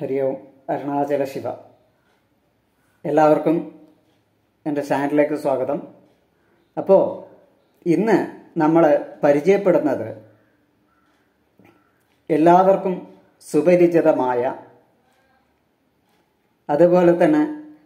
ഹരി ഓം അരുണാചല ശിവ എല്ലാവർക്കും എൻ്റെ ചാനലിലേക്ക് സ്വാഗതം അപ്പോൾ ഇന്ന് നമ്മൾ പരിചയപ്പെടുന്നത് എല്ലാവർക്കും സുപരിചിതമായ അതുപോലെ തന്നെ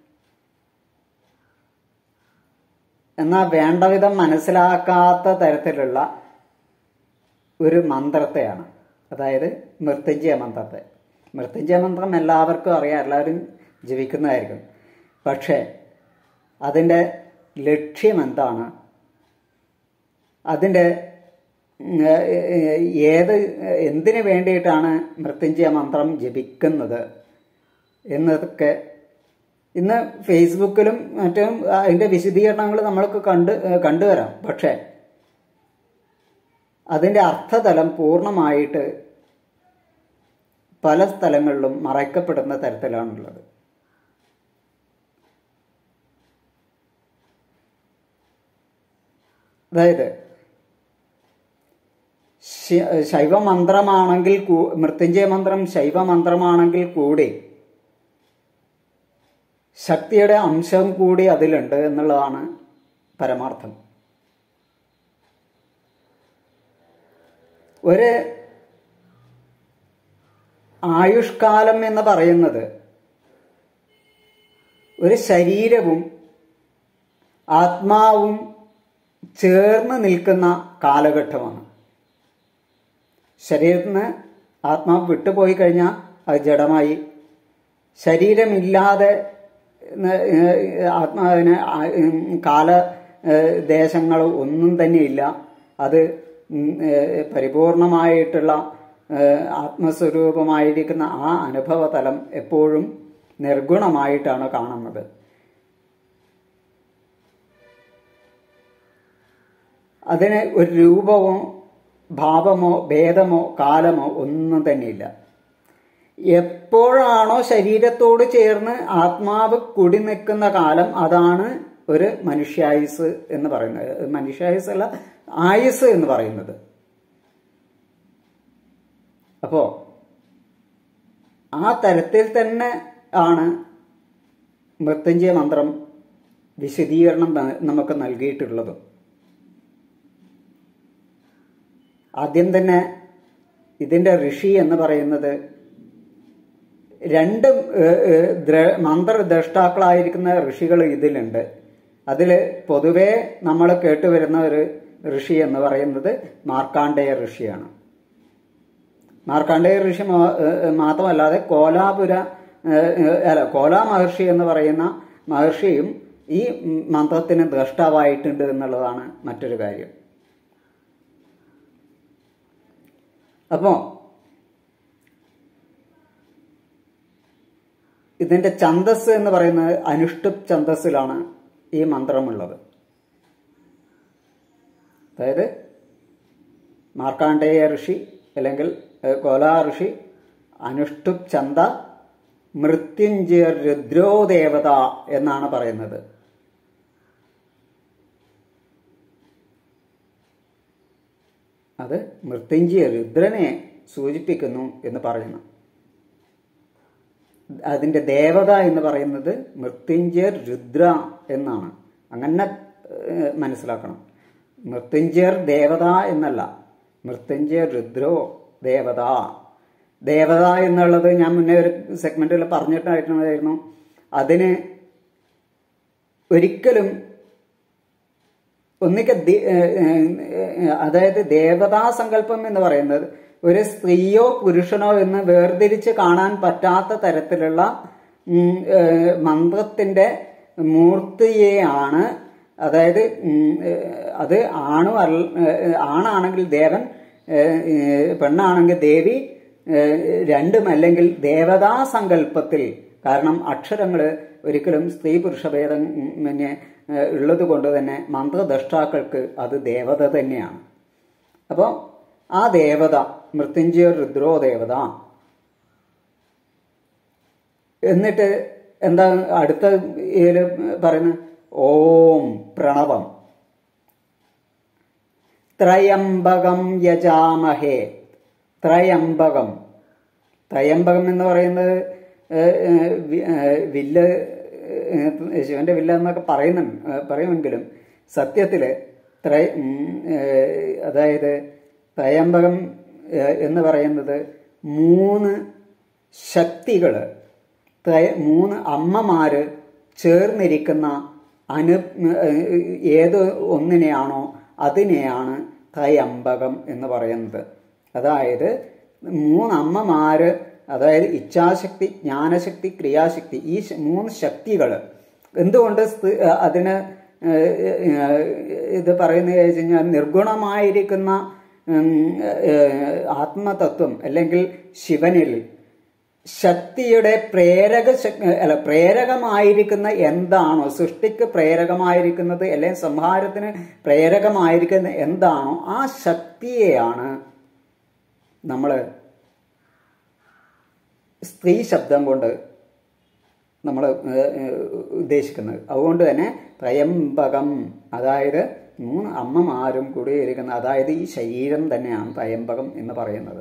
എന്നാൽ വേണ്ടവിധം മനസ്സിലാക്കാത്ത തരത്തിലുള്ള ഒരു മന്ത്രത്തെയാണ് അതായത് മൃത്യുഞ്ജയ മന്ത്രത്തെ മൃത്യുഞ്ജയ മന്ത്രം എല്ലാവർക്കും അറിയാം എല്ലാവരും ജപിക്കുന്നതായിരിക്കും പക്ഷേ അതിൻ്റെ ലക്ഷ്യം എന്താണ് അതിൻ്റെ ഏത് എന്തിനു വേണ്ടിയിട്ടാണ് മൃത്യുഞ്ജയ മന്ത്രം ജപിക്കുന്നത് എന്നതൊക്കെ ഇന്ന് ഫേസ്ബുക്കിലും മറ്റും അതിൻ്റെ വിശദീകരണങ്ങൾ നമ്മൾക്ക് കണ്ട് കണ്ടുവരാം പക്ഷേ അതിൻ്റെ അർത്ഥതലം പൂർണ്ണമായിട്ട് പല സ്ഥലങ്ങളിലും മറയ്ക്കപ്പെടുന്ന തരത്തിലാണുള്ളത് അതായത് ശൈവമന്ത്രമാണെങ്കിൽ മൃത്യുഞ്ജയ മന്ത്രം ശൈവമന്ത്രമാണെങ്കിൽ കൂടി ശക്തിയുടെ അംശം കൂടി അതിലുണ്ട് എന്നുള്ളതാണ് പരമാർത്ഥം ഒരു ആയുഷ്കാലം എന്ന് പറയുന്നത് ഒരു ശരീരവും ആത്മാവും ചേർന്ന് നിൽക്കുന്ന കാലഘട്ടമാണ് ശരീരത്തിൽ നിന്ന് ആത്മാവ് വിട്ടുപോയി കഴിഞ്ഞാൽ അത് ജഡമായി ശരീരമില്ലാതെ ആത്മാവിന് കാല ദേശങ്ങൾ ഒന്നും തന്നെ ഇല്ല അത് പരിപൂർണമായിട്ടുള്ള ആത്മസ്വരൂപമായിരിക്കുന്ന ആ അനുഭവതലം എപ്പോഴും നിർഗുണമായിട്ടാണ് കാണുന്നത് അതിന് ഒരു രൂപമോ ഭാവമോ ഭേദമോ കാലമോ ഒന്നും തന്നെയില്ല എപ്പോഴാണോ ശരീരത്തോട് ചേർന്ന് ആത്മാവ് കുടി നിൽക്കുന്ന കാലം അതാണ് ഒരു മനുഷ്യായുസ് എന്ന് പറയുന്നത് മനുഷ്യായുസ് അല്ല ആയുസ് എന്ന് പറയുന്നത് അപ്പോ ആ തരത്തിൽ തന്നെ ആണ് മൃത്യുഞ്ജയ മന്ത്രം വിശദീകരണം നമുക്ക് നൽകിയിട്ടുള്ളത് ആദ്യം തന്നെ ഇതിന്റെ ഋഷി എന്ന് പറയുന്നത് രണ്ട് മന്ത്രദ്രഷ്ടാക്കളായിരിക്കുന്ന ഋഷികൾ ഇതിലുണ്ട് അതിൽ പൊതുവെ നമ്മൾ കേട്ടുവരുന്ന ഒരു ഋഷി എന്ന് പറയുന്നത് മാർക്കാണ്ഡേയ ഋഷിയാണ് മാർക്കാണ്ഡേയ ഋഷി മാത്രമല്ലാതെ കോലാപുര അല്ല കോലാ മഹർഷി എന്ന് പറയുന്ന മഹർഷിയും ഈ മന്ത്രത്തിന് ദ്രഷ്ടാവായിട്ടുണ്ട് എന്നുള്ളതാണ് മറ്റൊരു കാര്യം അപ്പോ ഇതിന്റെ ഛന്തസ് എന്ന് പറയുന്നത് അനുഷ്ടുപ് ഛന്തസ്സിലാണ് ഈ മന്ത്രമുള്ളത് അതായത് മാർക്കാണ്ഡേയ ഋഷി അല്ലെങ്കിൽ കോലാ ഋഷി അനുഷ്ടുപ് ഛന്ത മൃത്യുഞ്ജയ രുദ്രോ ദേവത എന്നാണ് പറയുന്നത് അത് മൃത്യുഞ്ജയ രുദ്രനെ സൂചിപ്പിക്കുന്നു എന്ന് പറയുന്നു അതിന്റെ ദേവത എന്ന് പറയുന്നത് മൃത്യുഞ്ജയർ രുദ്ര എന്നാണ് അങ്ങനെ മനസ്സിലാക്കണം മൃത്യുഞ്ജയർ ദേവത എന്നല്ല മൃത്യുഞ്ജയർ രുദ്രോ ദേവത ദേവത എന്നുള്ളത് ഞാൻ മുന്നേ ഒരു സെഗ്മെന്റിൽ പറഞ്ഞിട്ടായിരുന്നു അതിന് ഒരിക്കലും ഒന്നിക്ക അതായത് ദേവതാ സങ്കല്പം എന്ന് പറയുന്നത് ഒരു സ്ത്രീയോ പുരുഷനോ എന്ന് വേർതിരിച്ച് കാണാൻ പറ്റാത്ത തരത്തിലുള്ള മന്ത്രത്തിന്റെ മൂർത്തിയെയാണ് അതായത് അത് ആണു ആണാണെങ്കിൽ ദേവൻ പെണ്ണാണെങ്കിൽ ദേവി രണ്ടുമല്ലെങ്കിൽ ദേവതാ സങ്കല്പത്തിൽ കാരണം അക്ഷരങ്ങൾ ഒരിക്കലും സ്ത്രീ പുരുഷഭേദം പിന്നെ ഉള്ളത് കൊണ്ട് തന്നെ മന്ത്രദ്രഷ്ടാക്കൾക്ക് അത് ദേവത തന്നെയാണ് അപ്പോൾ ആ ദേവത മൃത്യുഞ്ജയ രുദ്രോ ദേവത എന്നിട്ട് എന്താ അടുത്ത ഇതിൽ പറയുന്നത് ഓം പ്രണവം ത്രയംബകം യജാമഹേ ത്രയംബകം ത്രയംബകം എന്ന് പറയുന്നത് ഏഹ്, ഏഹ്, വി- ഏഹ്, വില്ല് ഏഹ്, ശിവന്റെ വില്ല എന്നൊക്കെ പറയുന്നു ഏഹ്, പറയുമെങ്കിലും സത്യത്തില് ത്രയ ഉം, ഏഹ്, അതായത് ത്രയംബകം ഏഹ്, എന്ന് പറയുന്നത് മൂന്ന് ശക്തികള് ത്രയ മൂന്ന് അമ്മമാര് ചേർന്നിരിക്കുന്ന അനു ഏഹ്, ഏത് ഒന്നിനെയാണോ അതിനെയാണ് ത്രയംബകം എന്ന് പറയുന്നത് അതായത് മൂന്ന് അമ്മമാര് അതായത് ഇച്ഛാശക്തി ജ്ഞാനശക്തി ക്രിയാശക്തി ഈ ശ- മൂന്ന് ശക്തികൾ എന്തുകൊണ്ട് സ്ത്രീ- അതിന് ഏഹ്, ഏഹ്, ഇത് പറയുന്നത് വെച്ച് കഴിഞ്ഞാൽ നിർഗുണമായിരിക്കുന്ന ഉം, ഏഹ്, ആത്മതത്വം അല്ലെങ്കിൽ ശിവനിൽ ശക്തിയുടെ പ്രേരക ശക്- അല്ല പ്രേരകമായിരിക്കുന്ന എന്താണോ സൃഷ്ടിക്ക് പ്രേരകമായിരിക്കുന്നത് അല്ലെങ്കിൽ സംഹാരത്തിന് പ്രേരകമായിരിക്കുന്ന എന്താണോ ആ ശക്തിയെയാണ് നമ്മൾ സ്ത്രീ ശബ്ദം കൊണ്ട് നമ്മൾ ഉദ്ദേശിക്കുന്നത് അതുകൊണ്ട് തന്നെ ത്രയംബകം അതായത് മൂന്ന് അമ്മമാരും കൂടിയിരിക്കുന്ന അതായത് ഈ ശരീരം തന്നെയാണ് ത്രയംബകം എന്ന് പറയുന്നത്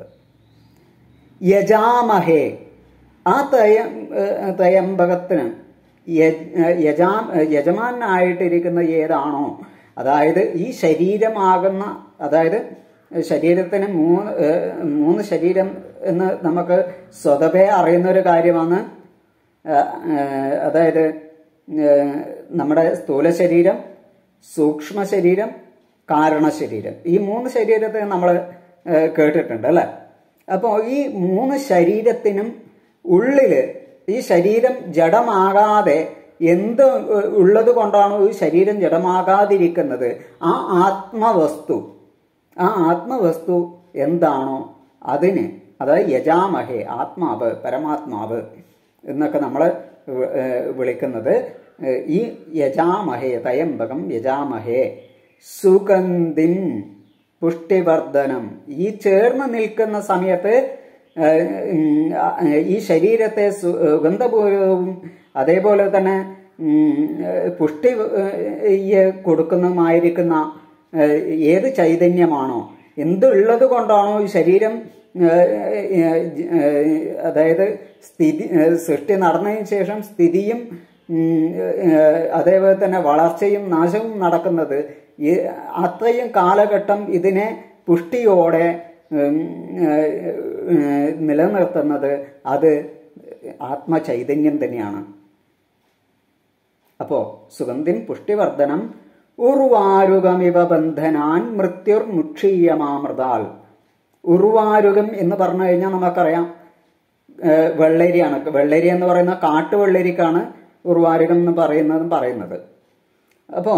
യജാമഹേ ആ തയ ഏഹ് ത്രയംബകത്തിന് യ- യജാ യജമാനായിട്ടിരിക്കുന്ന ഏതാണോ അതായത് ഈ ശരീരമാകുന്ന അതായത് ശരീരത്തിന് മൂന്ന് ഏഹ് മൂന്ന് ശരീരം എന്ന് നമുക്ക് സ്വതവേ അറിയുന്ന ഒരു കാര്യമാണ് ഏഹ് ഏഹ് അതായത് ഏഹ് നമ്മുടെ സ്ഥൂല ശരീരം സൂക്ഷ്മ ശരീരം കാരണ ശരീരം ഈ മൂന്ന് ശരീരത്തെ നമ്മൾ കേട്ടിട്ടുണ്ട് അല്ലെ അപ്പോൾ ഈ മൂന്ന് ശരീരത്തിനും ഉള്ളില് ഈ ശരീരം ജഡമാകാതെ എന്ത് ഉള്ളത് കൊണ്ടാണോ ഈ ശരീരം ജഡമാകാതിരിക്കുന്നത് ആ ആത്മവസ്തു ആ ആത്മവസ്തു എന്താണോ അതിന് അതായത് യജാമഹേ ആത്മാവ് പരമാത്മാവ് എന്നൊക്കെ നമ്മൾ വിളിക്കുന്നത് ഏഹ്, ഈ യജാമഹേ തയംബകം യജാമഹേ സുഗന്ധിം പുഷ്ടിവർദ്ധനം ഈ ചേർന്ന് നിൽക്കുന്ന സമയത്ത് ഏഹ്, ഉം, ആ, ഈ ശരീരത്തെ സുഗന്ധപൂർവവും അതേപോലെ തന്നെ ഉം, ഏഹ്, പുഷ്ടി ഏഹ്, കൊടുക്കുന്നതുമായിരിക്കുന്ന ഏഹ്, ഏത് ചൈതന്യമാണോ എന്തുള്ളത് കൊണ്ടാണോ ഈ ശരീരം ഏഹ്, ഏഹ്, ഏഹ്, അതായത് സ്ഥിതി ഏഹ്, സൃഷ്ടി നടന്നതിന് ശേഷം സ്ഥിതിയും ഉം, ഏഹ്, അതേപോലെ തന്നെ വളർച്ചയും നാശവും നടക്കുന്നത് ഈ അത്രയും കാലഘട്ടം ഇതിനെ പുഷ്ടിയോടെ ഉം, ഏഹ്, ഏഹ്, നിലനിർത്തുന്നത് അത് ആത്മചൈതന്യം തന്നെയാണ് അപ്പോ സുഗന്ധിം പുഷ്ടിവർദ്ധനം ഉർവാരുകമിവ ബന്ധനാൻ മൃത്യുർ മുക്ഷീയമാമൃതാൽ ഉർവാരുകം എന്ന് പറഞ്ഞു കഴിഞ്ഞാൽ നമുക്കറിയാം ഏഹ് വെള്ളരിയാണ് വെള്ളരി എന്ന് പറയുന്ന കാട്ടുവെള്ളരിക്കാണ് ഉർവാരുകം എന്ന് പറയുന്നതും പറയുന്നത് അപ്പോ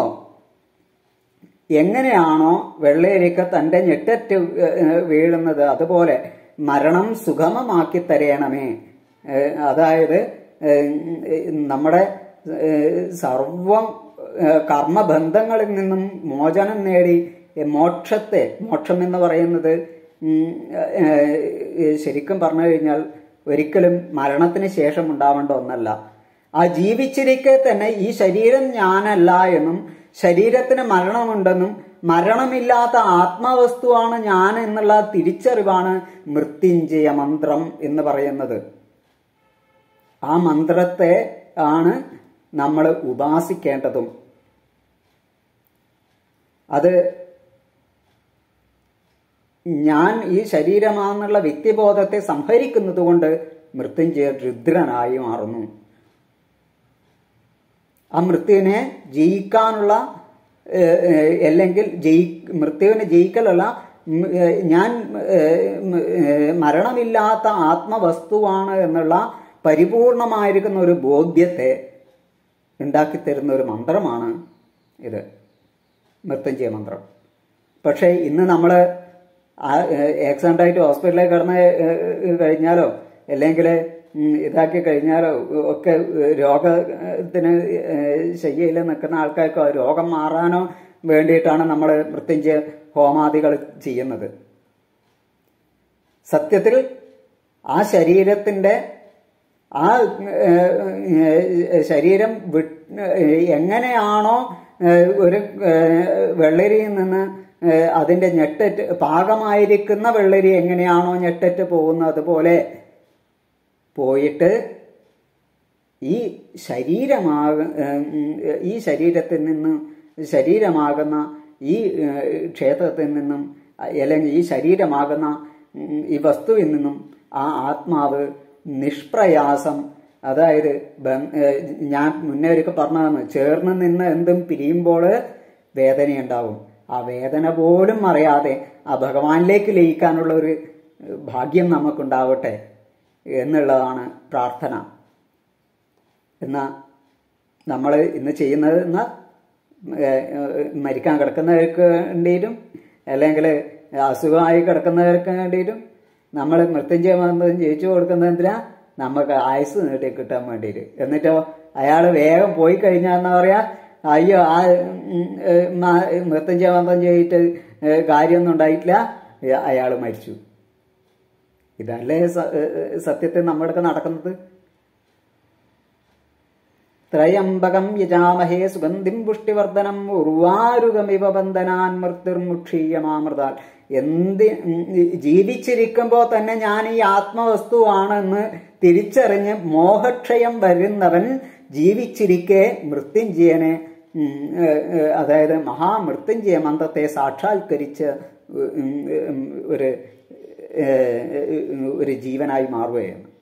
എങ്ങനെയാണോ വെള്ളരിക്ക തന്റെ ഞെട്ടറ്റ് ഏഹ് വീഴുന്നത് അതുപോലെ മരണം സുഗമമാക്കി തരയണമേ ഏഹ് അതായത് ഏഹ് നമ്മുടെ ഏഹ് സർവം ഏഹ് കർമ്മബന്ധങ്ങളിൽ നിന്നും മോചനം നേടി മോക്ഷത്തെ മോക്ഷം എന്ന് പറയുന്നത് ഉം, ഏഹ് ശരിക്കും പറഞ്ഞു കഴിഞ്ഞാൽ ഒരിക്കലും മരണത്തിന് ശേഷം ഉണ്ടാവേണ്ട ഒന്നല്ല ആ ജീവിച്ചിരിക്കെ തന്നെ ഈ ശരീരം ഞാനല്ല എന്നും ശരീരത്തിന് മരണമുണ്ടെന്നും മരണമില്ലാത്ത ആത്മവസ്തുവാണ് ഞാൻ എന്നുള്ള തിരിച്ചറിവാണ് മൃത്യുഞ്ജയ മന്ത്രം എന്ന് പറയുന്നത് ആ മന്ത്രത്തെ ആണ് നമ്മൾ ഉപാസിക്കേണ്ടതും അത് ഞാൻ ഈ ശരീരമാണെന്നുള്ള വ്യക്തിബോധത്തെ സംഹരിക്കുന്നത് കൊണ്ട് മൃത്യുഞ്ജയ രുദ്രനായി മാറുന്നു ആ മൃത്യുവിനെ ജയിക്കാനുള്ള ഏഹ്, ഏഹ്, അല്ലെങ്കിൽ ജയി മൃത്യുവിനെ ജയിക്കലല്ല ഉം, ഏഹ്, ഞാൻ ഏഹ്, ഉം, ഏഹ്, മരണമില്ലാത്ത ആത്മവസ്തുവാണ് എന്നുള്ള പരിപൂർണമായിരിക്കുന്ന ഒരു ബോധ്യത്തെ ഉണ്ടാക്കിത്തരുന്ന ഒരു മന്ത്രമാണ് ഇത് മൃത്യുഞ്ജയ മന്ത്രം പക്ഷേ ഇന്ന് നമ്മൾ ആക്സിഡന്റ് ആയിട്ട് ഹോസ്പിറ്റലിൽ കിടന്ന് ഏഹ്, കഴിഞ്ഞാലോ അല്ലെങ്കിൽ ഉം, ഇതാക്കി കഴിഞ്ഞാലോ ഒക്കെ രോഗത്തിന് ഏഹ്, ശയ്യയിൽ നിൽക്കുന്ന ആൾക്കാർക്കോ രോഗം മാറാനോ വേണ്ടിയിട്ടാണ് നമ്മൾ മൃത്യുഞ്ജയ ഹോമാദികൾ ചെയ്യുന്നത് സത്യത്തിൽ ആ ശരീരത്തിന്റെ ആ ഏഹ്, ഏഹ്, ശരീരം വിട്ട് ഏഹ്, എങ്ങനെയാണോ ഏഹ്, ഒരു ഏഹ്, വെള്ളരിയിൽ നിന്ന് ഏഹ്, അതിന്റെ ഞെട്ടറ്റ് പാകമായിരിക്കുന്ന വെള്ളരി എങ്ങനെയാണോ ഞെട്ടറ്റ് പോകുന്നത് അതുപോലെ പോയിട്ട് ഈ ശരീരമാക ഏഹ്, ഉം, ഈ ശരീരത്തിൽ നിന്ന് ശരീരമാകുന്ന ഈ ഏഹ്, ക്ഷേത്രത്തിൽ നിന്നും അല്ലെങ്കിൽ ഈ ശരീരമാകുന്ന ഉം, ഈ വസ്തുവിൽ നിന്നും ആ ആത്മാവ് നിഷ്പ്രയാസം അതായത് ബ- ഏഹ്, ഞാൻ മുന്നേ ഒരിക്കൽ പറഞ്ഞതാണ് ചേർന്ന് നിന്ന് എന്തും പിരിയുമ്പോൾ വേദനയുണ്ടാവും ആ വേദന പോലും അറിയാതെ ആ ഭഗവാനിലേക്ക് ലയിക്കാനുള്ള ഒരു ഭാഗ്യം നമുക്കുണ്ടാവട്ടെ എന്നുള്ളതാണ് പ്രാർത്ഥന എന്നാ നമ്മൾ ഇന്ന് ചെയ്യുന്നത് എന്നാ ഏഹ്, ഏഹ്, മരിക്കാൻ കിടക്കുന്നവർക്ക് വേണ്ടിയിട്ടും അല്ലെങ്കിൽ അസുഖമായി കിടക്കുന്നവർക്ക് വേണ്ടിയിട്ടും നമ്മൾ മൃത്യുഞ്ജയ മന്ത്രം ജയിച്ചു കൊടുക്കുന്നത് എന്തിനാ നമുക്ക് ആയുസ് നീട്ടി കിട്ടാൻ വേണ്ടിയിട്ട് എന്നിട്ടോ അയാൾ വേഗം പോയി കഴിഞ്ഞാൽ എന്താ പറയാ അയ്യോ ആ ഉം, ഏഹ്, മ- മൃത്യുഞ്ജയ മന്ത്രം ചെയ്തിട്ട് ഏഹ്, കാര്യമൊന്നും ഉണ്ടായിട്ടില്ല അയാൾ മരിച്ചു ഇതല്ലേ സ- ഏഹ്, സത്യത്തിൽ നമ്മുടെ നടക്കുന്നത് ത്രയംബകം യജാമഹേ സുഗന്ധിം പുഷ്ടിവർദ്ധനം ഉർവാരുകമിവ ബന്ധനാൻ മൃത്യുർമുക്ഷീയമാമൃതാൽ എന്ത് ഉം, ജീവിച്ചിരിക്കുമ്പോൾ തന്നെ ഞാൻ ഈ ആത്മവസ്തുവാണെന്ന് തിരിച്ചറിഞ്ഞ് മോഹക്ഷയം വരുന്നവൻ ജീവിച്ചിരിക്കെ മൃത്യുഞ്ജയനെ ഉം, ഏഹ്, ഏഹ്, അതായത് മഹാമൃത്യുഞ്ജയ മന്ത്രത്തെ സാക്ഷാത്കരിച്ച ഉം, ഉം, ഒരു ഏഹ്, ഒരു ജീവനായി മാറുകയാണ്